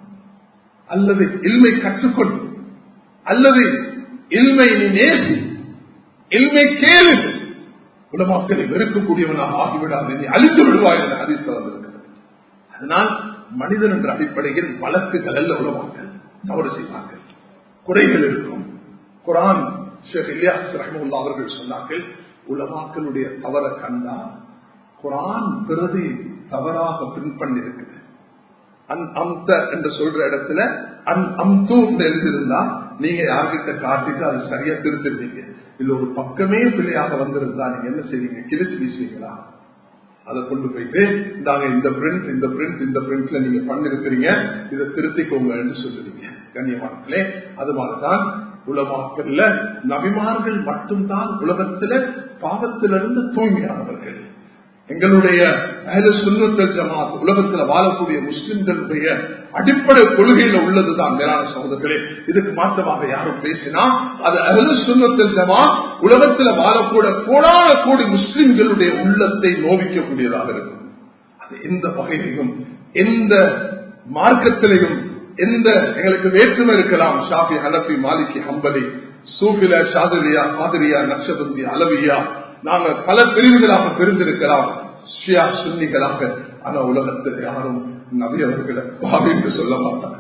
அல்லது இல்மை கற்றுக்கொண்டு அல்லது இல்மை நீ நேசி இல்மை கேளு உலமாக்களை வெறுக்கக்கூடியவனாக ஆகிவிடாது நீ அழித்து விடுவாய் என்ற அதிர்ஷ்டம் வந்திருக்கிறது அதனால் மனிதன் என்ற அடிப்படையில் வழக்குகள் அல்ல உலமாக்கள் தவறு செய்வார்கள் குறைகள் இருக்கும் குரான் ஷேக் இலியாஸ் ரஹமுல்லா அவர்கள் சொன்னார்கள் உலமாக்களுடைய தவறை கண்டா குரான் பிரதி தவறாக பின் பண்ணிருக்குது அன் அம்த என்று சொல்ற இடத்துல அன் அம்து எழுதியிருந்தா நீங்க யார்கிட்ட காட்டிட்டு அது சரியா திருத்திருந்தீங்க இது ஒரு பக்கமே பிள்ளையாக வந்திருந்தா நீங்க என்ன செய்வீங்க கிழிச்சு வீசுவீங்களா அதை கொண்டு போயிட்டு நாங்க இந்த பிரிண்ட் இந்த பிரிண்ட் இந்த பிரிண்ட்ல நீங்க பண்ணிருக்கிறீங்க இதை திருத்திக்கோங்க சொல்லுவீங்க கண்ணியமானங்களே அது மாதிரிதான் உலமாக்கல்ல நபிமார்கள் மட்டும்தான் உலகத்துல பாவத்திலிருந்து தூய்மையானவர்கள் எங்களுடைய சுண்ணத்தல் ஜமாத் உலகத்தில் வாழக்கூடிய முஸ்லிம்களுடைய அடிப்படை கொள்கையில உள்ளதுதான் மேலான சகோதரர்களே இதுக்கு மாற்றமாக யாரும் பேசினா அது அகல சுண்ணத்தல் ஜமாத் உலகத்தில் வாழக்கூட கோடான கோடி முஸ்லிம்களுடைய உள்ளத்தை நோவிக்கக்கூடியதாக இருக்கும் அது எந்த வகையிலும் எந்த மார்க்கத்திலையும் எந்த எங்களுக்கு வேற்றுமை இருக்கலாம் ஷாஃபி ஹலபி மாலிகி ஹம்பலி சூஃபில ஷாதுலியா காதிரியா நக்ஷபந்தி அலவியா நாங்க பல பிரிவுகளாக பிரிந்திருக்கலாம் ஷியா சுன்னிகளாக ஆனா உலகத்தில் யாரும் நபி அவர்களை பாவி என்று சொல்ல மாட்டாங்க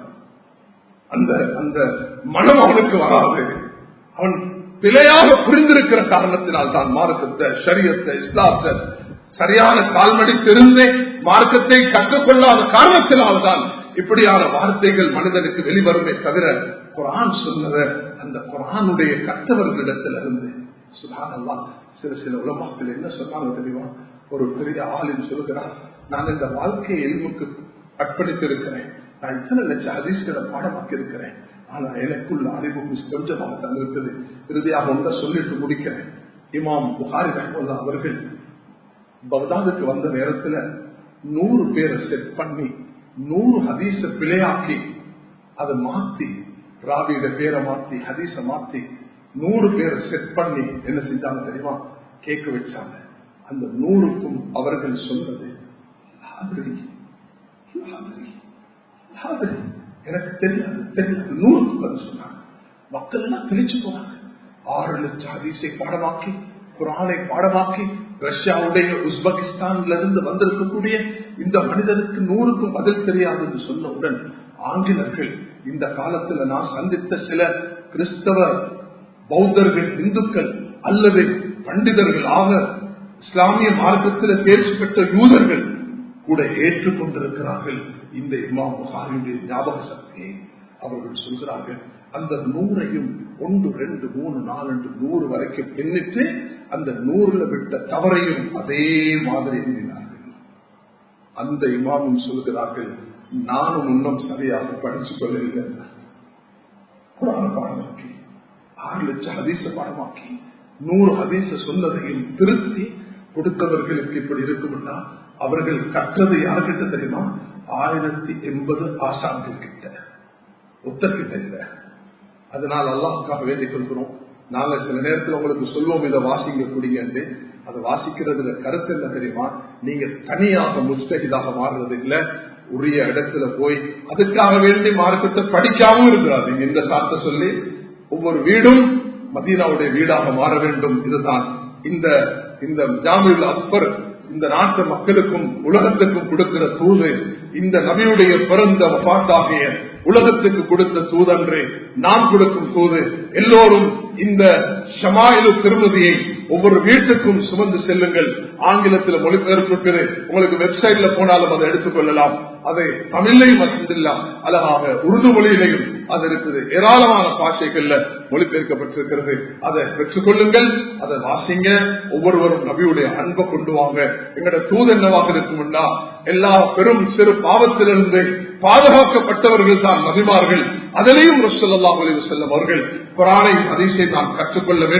அந்த அந்த மனம் அவனுக்கு வராது அவன் பிழையாக புரிந்திருக்கிற காரணத்தினால் தான் மார்க்கத்தை சரியத்தை இஸ்லாத்தை சரியான கால்மடித்திருந்தே மார்க்கத்தை கற்றுக்கொள்ளாத காரணத்தினால் தான் இப்படியான வார்த்தைகள் மனிதனுக்கு வெளிவருமே தவிர குரான் சொன்னத அந்த குரானுடைய கற்றவர்களிடத்தில் இருந்து சுதானல்லா சில சில உலமாக்கள் என்ன சொன்னாங்க தெரியுமா ஒரு பெரிய ஆளின் சொல்கிறார் நான் இந்த வாழ்க்கையை எல்முக்கு அர்ப்பணித்திருக்கிறேன் நான் இத்தனை லட்சம் அதிர்ஷ்டங்களை பாடமாக்கி இருக்கிறேன் ஆனா எனக்குள்ள அறிவு கொஞ்சமாக தந்திருக்குது இறுதியாக ஒன்றை சொல்லிட்டு முடிக்கிறேன் இமாம் புகாரி ரஹ்மல்லா அவர்கள் பக்தாதுக்கு வந்த நேரத்துல நூறு பேரை செட் பண்ணி நூறு ஹதீச பிழையாக்கி அதை மாத்தி ராவியோட பேரை மாத்தி ஹதீச மாத்தி நூறு பேரை செட் பண்ணி என்ன செஞ்சாங்க தெரியுமா கேட்க வச்சாங்க அந்த நூறுக்கும் அவர்கள் சொன்னது எனக்கு தெரியாது தெரியாது நூறுக்கும் அது சொன்னாங்க மக்கள் எல்லாம் பிரிச்சு போனாங்க ஆறு லட்சம் ஹதீஸை பாடமாக்கி குரானை பாடமாக்கி ரஷ்யாவுடைய உஸ்பெகிஸ்தான்ல இருந்து வந்திருக்கக்கூடிய இந்த மனிதனுக்கு நூறுக்கும் பதில் தெரியாது என்று சொன்னவுடன் ஆங்கிலர்கள் இந்த காலத்துல நான் சந்தித்த சில கிறிஸ்தவ பௌத்தர்கள் இந்துக்கள் அல்லது பண்டிதர்கள் ஆக இஸ்லாமிய மார்க்கத்தில் தேர்ச்சி பெற்ற யூதர்கள் கூட ஏற்றுக்கொண்டிருக்கிறார்கள் இந்த இமாம் புகாரியுடைய ஞாபக சக்தியை அவர்கள் சொல்கிறார்கள் அந்த நூறையும் ஒன்று ரெண்டு மூணு நாலு நூறு வரைக்கும் எண்ணிட்டு அந்த நூறுல விட்ட தவறையும் அதே மாதிரி எண்ணினார்கள் அந்த இமாமும் சொல்கிறார்கள் நானும் இன்னும் சரியாக படிச்சு கொள்ளவில்லை குரான பாடமாக்கி ஆறு லட்சம் ஹதீச பாடமாக்கி நூறு ஹதீச சொன்னதையும் திருத்தி கொடுத்தவர்களுக்கு இப்படி இருக்கும்னா அவர்கள் கற்றது யார்கிட்ட தெரியுமா ஆயிரத்தி எண்பது ஆசான்கள் கிட்ட ஒத்தர்கிட்ட இல்லை அதனால் அல்லாஹுக்காக வேண்டிக் கொள்கிறோம் நாங்க சில நேரத்தில் உங்களுக்கு சொல்லுவோம் இதை வாசிங்க குடிங்கன்னு அதை வாசிக்கிறதுல கருத்து என்ன தெரியுமா நீங்க தனியாக முஸ்தகிதாக மாறுறது இல்ல உரிய இடத்துல போய் அதுக்காக வேண்டி மார்க்கத்தை படிக்காம இருக்கிறார் நீங்க இந்த சாத்த சொல்லி ஒவ்வொரு வீடும் மதீனாவுடைய வீடாக மாற வேண்டும் இதுதான் இந்த இந்த ஜாமியுல் அக்பர் இந்த நாட்டு மக்களுக்கும் உலகத்துக்கும் கொடுக்கிற தூது இந்த நபியுடைய பிறந்த பாட்டாகிய உலகத்துக்கு கொடுத்த தூதன்றே நாம் கொடுக்கும் தூது எல்லோரும் இந்த ஷமாயிலு திருமதியை ஒவ்வொரு வீட்டுக்கும் சுமந்து செல்லுங்கள் ஆங்கிலத்தில் மொழிபெயர்ப்பு உங்களுக்கு வெப்சைட்ல போனாலும் அதை எடுத்துக்கொள்ளலாம் அதை தமிழையும் வசந்தில்லாம் அழகாக உருது மொழியிலையும் அது இருக்குது ஏராளமான பாஷைகள்ல மொழிபெயர்க்கப்பட்டிருக்கிறது அதை பெற்றுக்கொள்ளுங்கள் அதை வாசிங்க ஒவ்வொருவரும் நபியுடைய அன்பை கொண்டு வாங்க எங்களோட தூது என்னவாக இருக்கும்னா எல்லா பெரும் சிறு பாவத்திலிருந்து பாதுகாக்கப்பட்டவர்கள் தான் நபிமார்கள் அதிலையும் ரசூல்லா அலி செல்லம் அவர்கள் குரானை அதிசை நாம் கற்றுக்கொள்ள வேண்டும்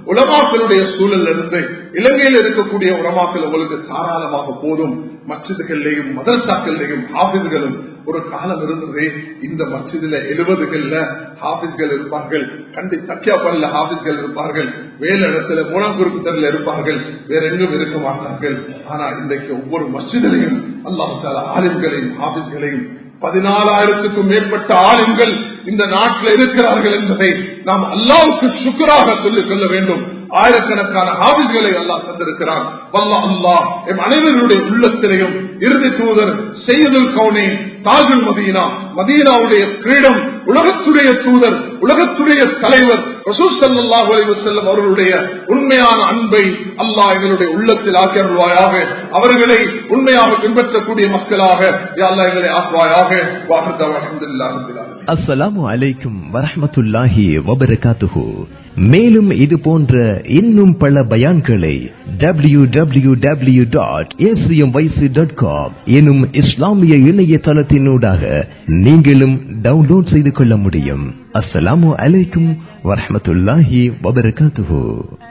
உலமாக்களுடைய சூழல் இருந்து இலங்கையில் இருக்கக்கூடிய உலமாக்கள் உங்களுக்கு தாராளமாக போதும் மச்சிதுகள்லையும் மதரசாக்கள்லையும் ஹாபிஸ்களும் ஒரு காலம் இருந்தது இந்த மச்சிதுல எழுபதுகள்ல ஹாபிஸ்கள் இருப்பார்கள் கண்டி தக்கியாப்பல்ல ஹாபிஸ்கள் இருப்பார்கள் வேலை இடத்துல மூலங்குறுக்குத்தரில் இருப்பார்கள் வேற எங்கும் இருக்க மாட்டார்கள் ஆனா இன்றைக்கு ஒவ்வொரு மஸ்ஜிதிலையும் அல்லாஹால ஆலிம்களையும் ஹாபிஸ்களையும் பதினாலாயிரத்துக்கும் மேற்பட்ட ஆளுங்கள் இந்த நாட்டில் இருக்கிறார்கள் என்பதை நாம் அல்லாவுக்கு சுக்கராக சொல்லிக் கொள்ள வேண்டும் ஆயிரக்கணக்கான ஹாபிஸ்களை அல்லாஹ் தந்திருக்கிறான் வல்லா அல்லாஹ் எம் அனைவருடைய உள்ளத்திலையும் இறுதி தூதர் செய்யுதல் கவுனே தாஜுல் மதீனா மதீனாவுடைய கிரீடம் உலகத்துடைய தூதர் உலகத்துடைய தலைவர் ரசூசல்லாஹ் செல்லும் அவர்களுடைய உண்மையான அன்பை அல்லாஹ் எங்களுடைய உள்ளத்தில் ஆக்கியருள்வாயாக அவர்களை உண்மையாக பின்பற்றக்கூடிய மக்களாக அல்லாஹ் எங்களை ஆக்குவாயாக வாகத்தவ அஹமதுல்லாஹ் அஸ்ஸலாமு அலைக்கும் வரஹ்மத்துல்லாஹி வபரகாத்துஹு மேலும் இது போன்ற இன்னும் பல பயான்களை W W W dot dot com எனும் இஸ்லாமிய இணையதளத்தினூடாக நீங்களும் டவுன்லோட் செய்து கொள்ள முடியும் அஸ்ஸலாமு அலைக்கும் வரஹ்மத்துல்லாஹி வபரகாத்துஹு